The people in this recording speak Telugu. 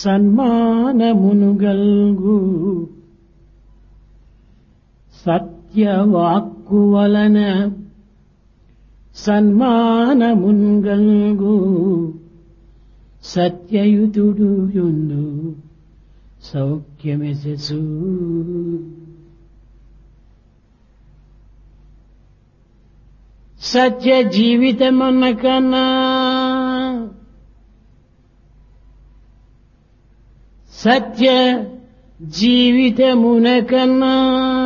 సన్మానమునుగల్గు సత్యవాక్కు వలన సన్మానమున్గల్గు సత్యయుతుడు యుందు సౌఖ్యమెసెసు సత్య జీవితమున్న కన్నా సత్య జీవితమున కన్నా